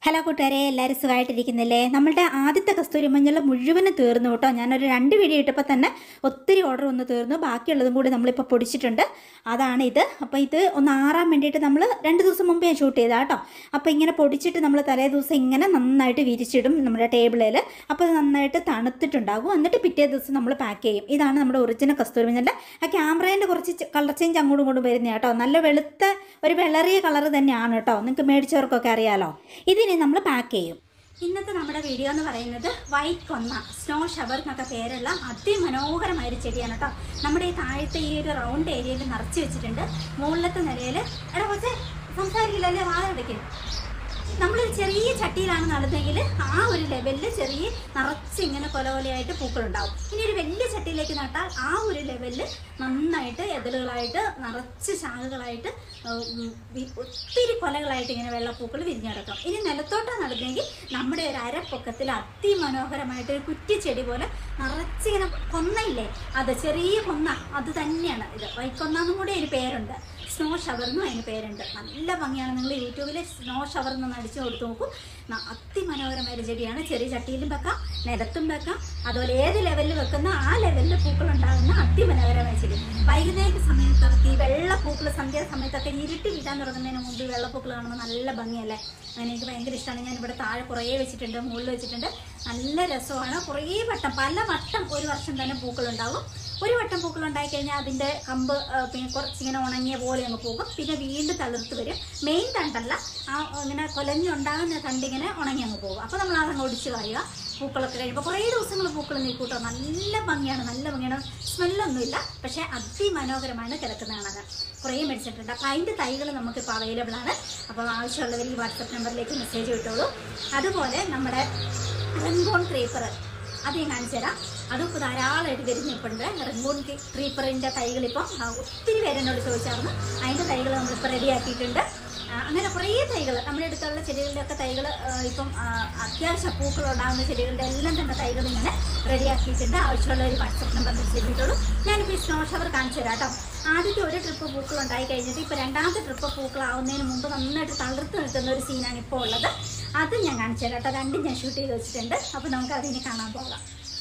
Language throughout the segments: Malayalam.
ഹലോ കൂട്ടുകാരെ എല്ലാവരും സുഖമായിട്ടിരിക്കുന്നില്ലേ നമ്മളുടെ ആദ്യത്തെ കസ്തൂരി മഞ്ഞൾ മുഴുവനും തീർന്നു കേട്ടോ ഞാനൊരു രണ്ട് വീഡിയോ ഇട്ടപ്പോൾ തന്നെ ഒത്തിരി ഓർഡർ ഒന്ന് തീർന്നു ബാക്കിയുള്ളതും കൂടി നമ്മളിപ്പോൾ പൊടിച്ചിട്ടുണ്ട് അതാണ് ഇത് അപ്പോൾ ഇത് ഒന്ന് ആറാൻ വേണ്ടിയിട്ട് നമ്മൾ രണ്ട് ദിവസം മുമ്പേ ഷൂട്ട് ചെയ്താൽ കേട്ടോ അപ്പോൾ ഇങ്ങനെ പൊടിച്ചിട്ട് നമ്മൾ തലേ ദിവസം ഇങ്ങനെ നന്നായിട്ട് വിരിച്ചിടും നമ്മുടെ ടേബിളിൽ അപ്പോൾ അത് നന്നായിട്ട് തണുത്തിട്ടുണ്ടാകും എന്നിട്ട് പിറ്റേ ദിവസം നമ്മൾ പാക്ക് ചെയ്യും ഇതാണ് നമ്മുടെ ഒറിജിനൽ കസ്തൂരി മഞ്ഞളുടെ ആ ക്യാമറേൻ്റെ കുറച്ച് കളർ ചേഞ്ച് അങ്ങോട്ടും ഇങ്ങോട്ടും വരുന്ന കേട്ടോ നല്ല വെളുത്ത ഒരു വെള്ളറിയ കളർ തന്നെയാണ് കേട്ടോ നിങ്ങൾക്ക് മേടിച്ചവർക്കൊക്കെ അറിയാലോ ഇതിന് നമ്മൾ പാക്ക് ചെയ്യും ഇന്നത്തെ നമ്മുടെ വീഡിയോ എന്ന് പറയുന്നത് വൈറ്റ് കൊന്ന സ്നോ ഷവർ എന്നൊക്കെ പേരുള്ള അതിമനോഹരമായ ഒരു ചെടിയാണ് കേട്ടോ നമ്മുടെ ഈ താഴത്തെ ഈ ഒരു റൗണ്ട് ഏരിയയിൽ നിറച്ച് വെച്ചിട്ടുണ്ട് മുകളിലത്തെ നിലയിൽ എടാ കൊച്ചേ സംസാരിക്കില്ലല്ലേ വാതിലടയ്ക്കും നമ്മളൊരു ചെറിയ ചട്ടിയിലാണ് നടുന്നതെങ്കിൽ ആ ഒരു ലെവലിൽ ചെറിയ നിറച്ച് ഇങ്ങനെ കൊല കൊലയായിട്ട് പൂക്കളുണ്ടാവും ഇനി ഒരു വലിയ ചട്ടിയിലേക്ക് നട്ടാൽ ആ ഒരു ലെവലിൽ നന്നായിട്ട് എതളുകളായിട്ട് നിറച്ച് ശാഖകളായിട്ട് ഉം, വി- ഒത്തിരി കൊലകളായിട്ട് ഇങ്ങനെ വെള്ളപ്പൂക്കൾ വിരിഞ്ഞെടുക്കും ഇനി നിലത്തോട്ടാണ് നടുന്നതെങ്കിൽ നമ്മുടെ ഒരു അരപ്പൊക്കത്തിൽ അതിമനോഹരമായിട്ട് ഒരു കുറ്റിച്ചെടി പോലെ നിറച്ചിങ്ങനെ കൊന്നയില്ലേ അത് ചെറിയ കൊന്ന അത് തന്നെയാണ് ഇത് വൈക്കൊന്നാന്നും കൂടി ഒരു പേരുണ്ട് സ്നോ ഷവർ എന്നും അതിന് പേരുണ്ട് നല്ല ഭംഗിയാണ് നിങ്ങൾ യൂട്യൂബിൽ സ്നോ ഷവർ എന്നൊന്ന് അടിച്ചു കൊടുത്തു നോക്കൂ ന- അതിമനോഹരമായ ഒരു ചെടിയാണ് ചെറിയ ചട്ടിയിലും വെക്കാം നിലത്തും വെക്കാം അതുപോലെ ഏത് ലെവലിൽ വെക്കുന്ന ആ ലെവലിൽ പൂക്കൾ ഉണ്ടാകുന്ന അതിമനോഹരമായ ചെടി വൈകുന്നേര സമയത്തൊക്കെ ഈ വെള്ള പൂക്കൾ സന്ധ്യ സമയത്തൊക്കെ ഇരുട്ടി വീട്ടാൻ തുടങ്ങുന്നതിന് മുമ്പ് ഈ വെള്ളപ്പൂക്കൾ കാണുമ്പോൾ നല്ല ഭംഗിയല്ലേ അങ്ങനെ എനിക്ക് ഭയങ്കര ഇഷ്ടമാണ് ഞാൻ ഇവിടെ താഴെ കുറേ വെച്ചിട്ടുണ്ട് മുകളിൽ വെച്ചിട്ടുണ്ട് നല്ല രസമാണ് കുറേ വട്ടം പല വട്ടം ഒരു വർഷം തന്നെ പൂക്കളുണ്ടാകും ഒരു വട്ടം പൂക്കൾ ഉണ്ടായി കഴിഞ്ഞാൽ അതിൻ്റെ കമ്പ് ആ, പിന്നെ കുറച്ചിങ്ങനെ ഉണങ്ങിയ പോലെ അങ്ങ് പോകും പിന്നെ വീണ്ടും തളിർത്ത് വരും മെയിൻ തണ്ടല്ല ആ ഇങ്ങനെ കൊലഞ്ഞുണ്ടാകുന്ന തണ്ടിങ്ങനെ ഉണങ്ങി അങ്ങ് പോകും അപ്പോൾ നമ്മൾ അതങ്ങ് ഒടിച്ച് കളയുക പൂക്കളൊക്കെ കഴിയുമ്പോൾ കുറേ ദിവസങ്ങൾ പൂക്കൾ നിൽക്കൂട്ടോ നല്ല ഭംഗിയാണ് നല്ല ഭംഗിയാണ് സ്മെല്ലൊന്നുമില്ല പക്ഷേ അതിമനോഹരമാണ് കിടക്കുന്നതാണ് അത് കുറേ മേടിച്ചിട്ടുണ്ട് അപ്പോൾ അതിൻ്റെ തൈകൾ നമുക്കിപ്പോൾ അവൈലബിൾ ആണ് അപ്പോൾ ആവശ്യമുള്ളവർ ഈ വാട്സപ്പ് നമ്പറിലേക്ക് മെസ്സേജ് വിട്ടോളൂ അതുപോലെ നമ്മുടെ റെൻബോൺ ക്രീപ്പർ അത് ഞാൻ കാണിച്ചു തരാം അതും ഇപ്പോൾ ധാരാളമായിട്ട് വരുന്ന ഇപ്പോൾ ഉണ്ട് റെൻബോൺ ക്രീപ്പറിൻ്റെ തൈകൾ ഇപ്പം ആ, ഒത്തിരി പേര് എന്നോട് ചോദിച്ചായിരുന്നു അതിൻ്റെ തൈകൾ നമ്മളിപ്പോൾ റെഡിയാക്കിയിട്ടുണ്ട് ആ, അങ്ങനെ കുറേ തൈകൾ നമ്മുടെ അടുത്തുള്ള ചെടികളുടെയൊക്കെ തൈകൾ ഇപ്പം ആ, അത്യാവശ്യം പൂക്കൾ ഉണ്ടാകുന്ന ചെടികളുടെ എല്ലാം തന്നെ തൈകൾ ഇങ്ങനെ റെഡിയാക്കിയിട്ടുണ്ട് ആവശ്യമുള്ള ഒരു വാട്സപ്പ് നമ്പർ മെസ്സേജ് ഇട്ടോളൂ ഞാനിപ്പോൾ ഈ സ്നോ ഷവർ കാണിച്ചു തരാം കേട്ടോ ആദ്യത്തെ ഒരു ട്രിപ്പ് പൂക്കൾ ഉണ്ടായി കഴിഞ്ഞിട്ട് ഇപ്പോൾ രണ്ടാമത്തെ ട്രിപ്പ് പൂക്കളാവുന്നതിന് മുമ്പ് നന്നായിട്ട് തളിർത്ത് നിൽക്കുന്ന ഒരു സീനാണ് ഇപ്പോൾ ഉള്ളത് അത് ഞാൻ കാണിച്ചു തരാം കേട്ടോ രണ്ടും ഞാൻ ഷൂട്ട് ചെയ്ത് വെച്ചിട്ടുണ്ട് അപ്പോൾ നമുക്ക് അതിനെ കാണാൻ പോകാം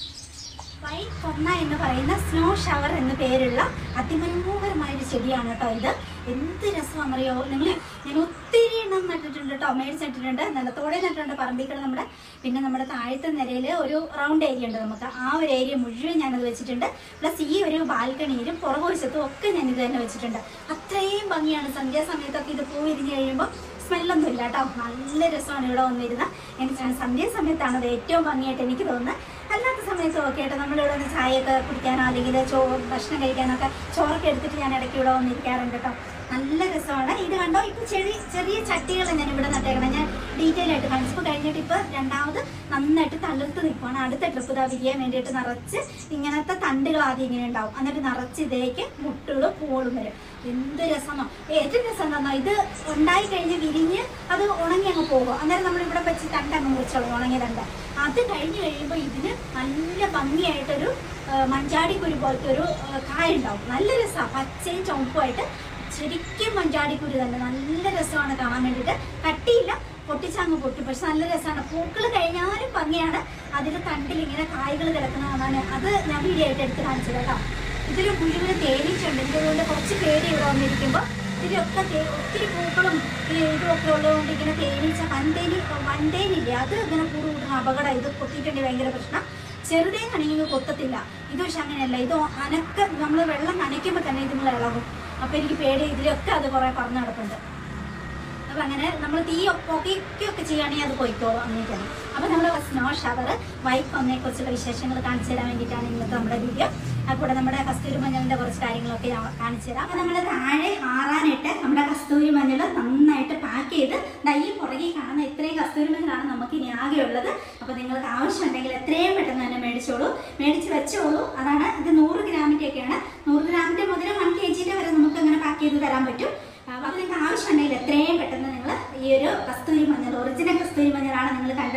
വൈറ്റ് കൊന്ന എന്ന് പറയുന്ന സ്നോ ഷവർ എന്ന പേരുള്ള അതിമനോഹരമായ ഒരു ചെടിയാണ് കേട്ടോ ഇത് എന്ത് രസമാണെന്നറിയോ നിങ്ങൾ ഞാൻ ഒത്തിരി എണ്ണം നട്ടിട്ടുണ്ട് കേട്ടോ മേടിച്ചിട്ടിട്ടുണ്ട് നിലത്തോടെ നട്ടിട്ടുണ്ട് പറമ്പിക്കട നമ്മുടെ പിന്നെ നമ്മുടെ താഴത്തെ നിരയിൽ ഒരു റൗണ്ട് ഏരിയ ഉണ്ട് നമുക്ക് ആ ഒരു ഏരിയ മുഴുവൻ ഞാനത് വെച്ചിട്ടുണ്ട് പ്ലസ് ഈ ഒരു ബാൽക്കണിയിലും പുറകുവശത്തും ഒക്കെ ഞാൻ ഇത് തന്നെ വെച്ചിട്ടുണ്ട് അത്രയും ഭംഗിയാണ് സന്ധ്യാസമയത്തൊക്കെ ഇത് പൂ വിരിഞ്ഞ് കഴിയുമ്പോൾ സ്മെല്ലൊന്നും ഇല്ല കേട്ടോ നല്ല രസമാണ് ഇവിടെ വന്നിരുന്ന എനിക്ക് സന്ധ്യ സമയത്താണ് അത് ഏറ്റവും ഭംഗിയായിട്ട് എനിക്ക് തോന്നുന്നത് അല്ലാത്ത സമയത്ത് ഒക്കെ ആയിട്ട് നമ്മളിവിടെ വന്ന് ചായയൊക്കെ കുടിക്കാനോ അല്ലെങ്കിൽ ചോറ് ഭക്ഷണം കഴിക്കാനൊക്കെ ചോറൊക്കെ എടുത്തിട്ട് ഞാൻ ഇടയ്ക്ക് ഇവിടെ വന്നിരിക്കാറുണ്ട് കേട്ടോ നല്ല രസമാണ് ഇത് കണ്ടോ ഇപ്പൊ ചെറിയ ചെറിയ ചട്ടികൾ ഞാൻ ഇവിടെ നട്ടേക്കണം ഞാൻ ഡീറ്റെയിൽ ആയിട്ട് കാണിച്ചപ്പോൾ കഴിഞ്ഞിട്ട് ഇപ്പൊ രണ്ടാമത് നന്നായിട്ട് തളിർത്ത് നിൽക്കുവാണ് അടുത്ത ട്രിപ്പ് ഇതാ വിരിയാൻ വേണ്ടിയിട്ട് നിറച്ച് ഇങ്ങനത്തെ തണ്ടുകൾ ആദ്യം ഇങ്ങനെ ഉണ്ടാവും എന്നിട്ട് നിറച്ച് ഇതേക്ക് മുട്ടുകളും പൂളും വരും എന്ത് രസമോ ഏറ്റവും രസം എന്താണോ ഇത് ഉണ്ടായി കഴിഞ്ഞ് വിരിഞ്ഞ് അത് ഉണങ്ങി അങ്ങ് പോകും അന്നേരം നമ്മൾ ഇവിടെ വെച്ച് തണ്ട് അങ്ങ് മുറിച്ചോളും ഉണങ്ങിയ തണ്ട് അത് കഴിഞ്ഞ് കഴിയുമ്പോൾ ഇതിന് നല്ല ഭംഗിയായിട്ടൊരു ആ, മഞ്ചാടിക്കുരു പോലത്തെ ഒരു ആ, കായ ഉണ്ടാവും നല്ല രസമാണ് പച്ചയും ചുവപ്പുമായിട്ട് ശരിക്കും മഞ്ചാടിക്കുരു തന്നെ നല്ല രസമാണ് കാണാൻ വേണ്ടിയിട്ട് കട്ടിയില്ല പൊട്ടിച്ചങ്ങ് പൊട്ടി പക്ഷെ നല്ല രസമാണ് പൂക്കൾ കഴിഞ്ഞാലും ഭംഗിയാണ് അതിൽ തണ്ടിൽ ഇങ്ങനെ കായ്കൾ കിടക്കുന്ന കാണാൻ അത് ഞാൻ വീഡിയോ ആയിട്ട് എടുത്ത് കാണിച്ചത് കേട്ടോ ഇതിൽ മുഴുവൻ തേനീച്ചുണ്ട് ഇതുകൊണ്ട് കുറച്ച് പേര് ഇവിടെ വന്നിരിക്കുമ്പോൾ ഇതിലൊക്കെ തേ- ഒത്തിരി പൂക്കളും ഈ ഇതുമൊക്കെ ഉള്ളതുകൊണ്ട് ഇങ്ങനെ തേനീച്ച വൻതേനി വൻതേനില്ലേ അത് ഇങ്ങനെ കൂട് കൂട്ടുന്ന അപകടം ഇത് കൊത്തിയിട്ടുണ്ടെങ്കിൽ ഭയങ്കര പ്രശ്നം ചെറുതേനാണെങ്കിൽ കൊത്തത്തില്ല ഇത് പക്ഷെ അങ്ങനെയല്ല ഇത് അനക്ക നമ്മൾ വെള്ളം നനയ്ക്കുമ്പോൾ തന്നെ ഇതുങ്ങൾ ഇളകും അപ്പോൾ എനിക്ക് പേടി ഇതിലൊക്കെ അത് കുറേ പറഞ്ഞു നടപ്പുണ്ട് അപ്പൊ അങ്ങനെ നമ്മൾ തീ പുകയ്ക്കൊക്കെ ചെയ്യുകയാണെങ്കിൽ അത് പോയിക്കോളും അങ്ങനെയൊക്കെയാണ് അപ്പൊ നമ്മൾ സ്നോ ഷവർ വൈഫ് ഒന്നെ കുറിച്ചുള്ള വിശേഷങ്ങൾ കാണിച്ചു തരാൻ വേണ്ടിയിട്ടാണ് ഇന്നത്തെ നമ്മുടെ വീഡിയോ അതുകൂടെ നമ്മുടെ കസ്തൂരി മഞ്ഞളിന്റെ കുറച്ച് കാര്യങ്ങളൊക്കെ ഞാൻ കാണിച്ചു തരാം അപ്പൊ നമ്മൾ താഴെ ആറാനിട്ട് നമ്മുടെ കസ്തൂരി മഞ്ഞൾ നന്നായിട്ട് പാക്ക് ചെയ്ത് ദാ ഈ പുറകെ കാണുന്ന ഇത്രയും കസ്തൂരി മഞ്ഞളാണ് നമുക്ക് ഇനി ആകെയുള്ളത് അപ്പൊ നിങ്ങൾക്ക് ആവശ്യമുണ്ടെങ്കിൽ എത്രയും പെട്ടെന്ന് തന്നെ മേടിച്ചോളൂ മേടിച്ച് വെച്ചോളൂ അതാണ് ഇത് നൂറ് ഗ്രാമിന്റെ ഒക്കെയാണ് നൂറ് ഗ്രാമിന്റെ മുതൽ വൺ കെ ജിന്റെ വരെ നമുക്ക് അങ്ങനെ പാക്ക് ചെയ്ത് തരാൻ പറ്റും അപ്പോൾ നിങ്ങൾക്ക് ആവശ്യമുണ്ടെങ്കിൽ എത്രയും പെട്ടെന്ന് നിങ്ങൾ ഈ ഒരു കസ്തൂരി മഞ്ഞൾ ഒറിജിനൽ കസ്തൂരി മഞ്ഞളാണ് നിങ്ങൾ കണ്ടല്ലോ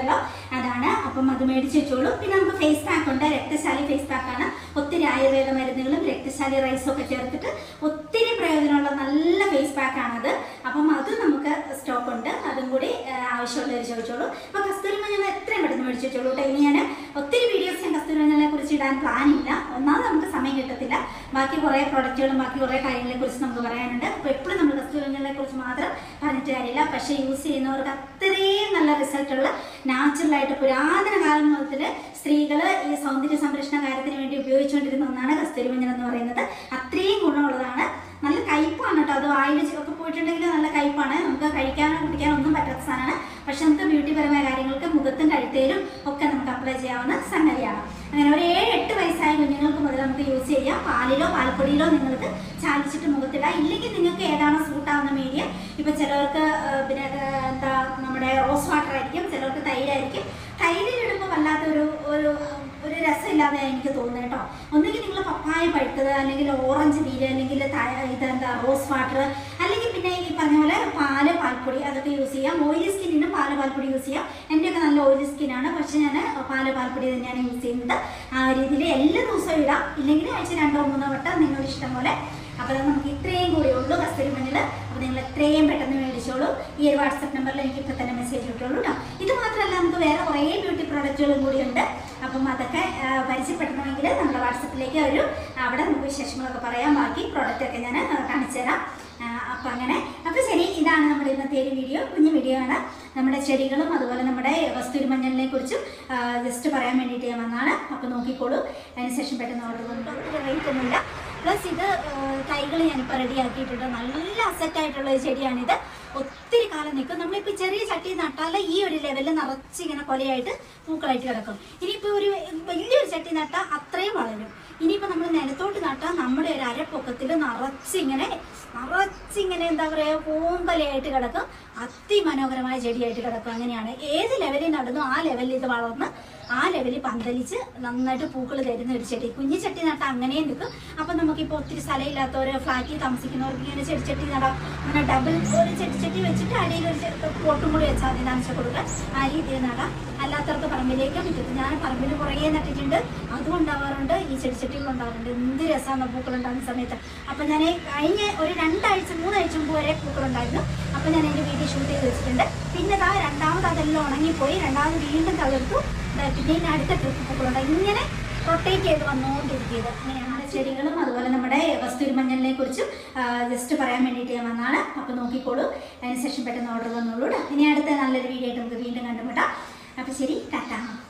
അതാണ് അപ്പം അത് മേടിച്ച് വെച്ചോളൂ പിന്നെ നമുക്ക് ഫേസ് പാക്ക് ഉണ്ട് രക്തശാലി ഫേസ് പാക്കാണ് ഒത്തിരി ആയുർവേദ മരുന്നുകളും രക്തശാലി റൈസും ഒക്കെ ചേർത്തിട്ട് ഒത്തിരി പ്രയോജനമുള്ള നല്ല ഫേസ് പാക്കാണത് അപ്പം അത് നമുക്ക് സ്റ്റോക്ക് ഉണ്ട് അതും കൂടി ആ, ആവശ്യമുള്ളവർ ചോദിച്ചോളൂ അപ്പോൾ കസ്തൂരി മഞ്ഞൾ എത്രയും പെട്ടെന്ന് മേടിച്ച് വെച്ചോളൂ കേട്ടോ ഇനി ഞാൻ ഒത്തിരി വീഡിയോസ് ഞാൻ കസ്തൂരി മഞ്ഞളിനെ കുറിച്ച് ഇടാൻ പ്ലാൻ ഇല്ല ഒന്നാമത് നമുക്ക് സമയം കിട്ടത്തില്ല ബാക്കി കുറേ പ്രൊഡക്റ്റുകളും ബാക്കി കുറേ കാര്യങ്ങളെ കുറിച്ച് നമുക്ക് പറയാനുണ്ട് അപ്പോൾ എപ്പോഴും നമ്മൾ കസ്തൂരി മഞ്ഞളിനെ കുറിച്ച് മാത്രം പറഞ്ഞിട്ട് കാര്യമില്ല പക്ഷേ യൂസ് ചെയ്യുന്നവർക്ക് അത്രയും നല്ല റിസൾട്ടുള്ള നാച്ചുറലായിട്ട് പുരാതന കാലം മുതൽ സ്ത്രീകൾ ഈ സൗന്ദര്യ സംരക്ഷണ കാര്യത്തിന് വേണ്ടി ഉപയോഗിച്ചുകൊണ്ടിരുന്ന ഒന്നാണ് കസ്തൂരി മഞ്ഞൾ എന്ന് പറയുന്നത് അത്രയും ഗുണമുള്ളതാണ് നല്ല കയ്പാണ് കേട്ടോ അത് വായിൽ ഒക്കെ പോയിട്ടുണ്ടെങ്കിൽ നല്ല കയ്പാണ് നമുക്ക് കഴിക്കാനോ കുടിക്കാനോ ഒന്നും പറ്റാത്ത സാധനമാണ് പക്ഷെ നമുക്ക് ബ്യൂട്ടി പരമായ കാര്യങ്ങൾക്ക് മുഖത്തും കഴുത്തേലും ഒക്കെ നമുക്ക് അപ്ലൈ ചെയ്യാവുന്ന സംഗതിയാണ് അങ്ങനെ ഒരു ഏഴ് എട്ട് വയസ്സായ കുഞ്ഞുങ്ങൾക്ക് മുതൽ നമുക്ക് യൂസ് ചെയ്യാം പാലിലോ പാൽപ്പൊടിയിലോ നിങ്ങൾക്ക് ചാലിച്ചിട്ട് മുഖത്തിടാം ഇല്ലെങ്കിൽ നിങ്ങൾക്ക് ഏതാണോ സൂട്ട് ആവുന്ന മീഡിയം ഇപ്പൊ ചിലവർക്ക് ആ, പിന്നെ ആ, എന്താ നമ്മുടെ റോസ് വാട്ടർ ആയിരിക്കും ചിലവർക്ക് തൈരായിരിക്കും തൈരിലിടുമ്പോൾ വല്ലാത്തൊരു ഒരു ഒരു രസമില്ലാതെ എനിക്ക് തോന്നുന്നത് കേട്ടോ ഒന്നുകിൽ നിങ്ങൾ പപ്പായ പഴുത്തത് അല്ലെങ്കിൽ ഓറഞ്ച് നീര് അല്ലെങ്കിൽ ത- ഇതെന്താ റോസ് വാട്ടർ അല്ലെങ്കിൽ പിന്നെ ഈ പറഞ്ഞ പോലെ പാല് പാൽപ്പൊടി അതൊക്കെ യൂസ് ചെയ്യാം ഓയിലി സ്കിന്നിനും പാല് പാൽപ്പൊടി യൂസ് ചെയ്യാം എൻ്റെയൊക്കെ നല്ല ഓയിലി സ്കിന്നാണ് പക്ഷെ ഞാൻ പാല് പാൽപ്പൊടി തന്നെയാണ് യൂസ് ചെയ്യുന്നത് ആ രീതിയിൽ എല്ലാ ദിവസവും ഇടാം ഇല്ലെങ്കിൽ ആഴ്ച രണ്ടോ മൂന്നോ വട്ടം നിങ്ങളുടെ ഇഷ്ടം പോലെ അപ്പോൾ അത് നമുക്ക് ഇത്രയും കൂടി ഉള്ളൂ കസ്തൂരി മഞ്ഞൾ അപ്പോൾ നിങ്ങൾ എത്രയും പെട്ടെന്ന് മേടിച്ചോളൂ ഈ ഒരു വാട്സപ്പ് നമ്പറിൽ എനിക്ക് ഇപ്പോൾ തന്നെ മെസ്സേജ് ഇട്ടോളൂ കേട്ടോ ഇത് മാത്രമല്ല നമുക്ക് വേറെ കുറേ ബ്യൂട്ടി പ്രോഡക്റ്റുകളും കൂടി ഉണ്ട് അപ്പം അതൊക്കെ ആ, പരിചയപ്പെടണമെങ്കിൽ നമ്മുടെ വാട്സപ്പിലേക്ക് ഒരു അവിടെ നമുക്ക് വിശേഷങ്ങളൊക്കെ പറയാം ബാക്കി പ്രോഡക്റ്റ് ഒക്കെ ഞാൻ ആ, കാണിച്ചു തരാം അപ്പം അങ്ങനെ അപ്പോൾ ശരി ഇതാണ് നമ്മുടെ ഇന്നത്തെ ഒരു വീഡിയോ കുഞ്ഞു വീഡിയോ ആണ് നമ്മുടെ ചെടികളും അതുപോലെ നമ്മുടെ കസ്തൂരി മഞ്ഞളിനെ കുറിച്ചും ജസ്റ്റ് പറയാൻ വേണ്ടിയിട്ട് ഞാൻ വന്നതാണ് അപ്പോൾ നോക്കിക്കോളൂ അതിനുശേഷം പെട്ടെന്ന് ഓർഡർ വന്നു റേറ്റ് ഒന്നുമില്ല പ്ലസ് ഇത് തൈകൾ ഞാനിപ്പോൾ റെഡി ആക്കിയിട്ടുണ്ട് നല്ല അസറ്റ് ആയിട്ടുള്ള ഒരു ചെടിയാണിത് ഒത്തിരി കാലം നിൽക്കും നമ്മളിപ്പോൾ ചെറിയ ചട്ടി നട്ടാൽ ഈ ഒരു ലെവലിൽ നിറച്ച് ഇങ്ങനെ കൊലയായിട്ട് പൂക്കളായിട്ട് കിടക്കും ഇനിയിപ്പോൾ ഒരു വലിയൊരു ചട്ടി നട്ടാൽ അത്രയും വളരും ഇനിയിപ്പോൾ നമ്മൾ നിലത്തോട്ട് നട്ടാൽ നമ്മുടെ ഒരു അരപ്പൊക്കത്തിൽ നിറച്ചിങ്ങനെ നിറച്ചിങ്ങനെ എന്താ പറയുക പൂമ്പലയായിട്ട് കിടക്കും അതിമനോഹരമായ ചെടിയായിട്ട് കിടക്കും അങ്ങനെയാണ് ഏത് ലെവലിൽ നടന്നു ആ ലെവലിൽ ഇത് വളർന്ന് ആ ലെവലിൽ പന്തലിച്ച് നന്നായിട്ട് പൂക്കൾ തരുന്ന ഒരു ചെടി കുഞ്ഞു ചട്ടി നട്ടാൽ അങ്ങനെയും നിൽക്കും അപ്പം നമുക്കിപ്പോൾ ഒത്തിരി സ്ഥലമില്ലാത്തവർ ഫ്ലാറ്റിൽ താമസിക്കുന്നവർക്ക് ഇങ്ങനെ ചെടിച്ചട്ടി നടാം അങ്ങനെ ഡബിൾ ഒരു ചെടിച്ചട്ടി വെച്ചിട്ട് അടിയിൽ ഒരു ചെ- പോട്ടും കൂടി വെച്ചാൽ മതി നനച്ച കൊടുക്കാൻ ആ രീതിയിൽ നടാം അല്ലാത്തവർക്ക് പറമ്പിലേക്ക് പറ്റും ഞാൻ പറമ്പിൽ കുറേ നട്ടിട്ടുണ്ട് അതും ഉണ്ടാവാറുണ്ട് ഈ ചെടിച്ചട്ടികളും ഉണ്ടാവാറുണ്ട് എന്ത് രസമാണ് പൂക്കൾ ഉണ്ടാകുന്ന സമയത്ത് അപ്പം ഞാൻ കഴിഞ്ഞ ഒരു രണ്ടാഴ്ച മൂന്നാഴ്ച മുമ്പ് വരെ പൂക്കളുണ്ടായിരുന്നു അപ്പം ഞാൻ എൻ്റെ വീഡിയോ ഷൂട്ട് ചെയ്ത് വെച്ചിട്ടുണ്ട് പിന്നെ ദാ രണ്ടാമത് അതെല്ലാം ഉണങ്ങിപ്പോയി രണ്ടാമത് വീണ്ടും തളിർത്തു ദാ പിന്നെ ഇനി അടുത്ത ട്രിപ്പ് പൂക്കളുണ്ടായി ഇങ്ങനെ റൊട്ടേറ്റ് ചെയ്ത് വന്നുകൊണ്ടിരിക്കുന്നത് അങ്ങനെ നമ്മുടെ ചെടികളും അതുപോലെ നമ്മുടെ കസ്തൂരി മഞ്ഞളിനെ കുറിച്ചും ജസ്റ്റ് പറയാൻ വേണ്ടിയിട്ട് ഞാൻ വന്നതാണ് അപ്പോൾ നോക്കിക്കോളൂ അതിനുശേഷം പെട്ടെന്ന് ഓർഡർ വന്നോളൂ ട്ടോ. ഇനി അടുത്ത നല്ലൊരു വീഡിയോ ആയിട്ട് നമുക്ക് വീണ്ടും കണ്ടുമുട്ടാം അപ്പോൾ ശരി ടാറ്റാ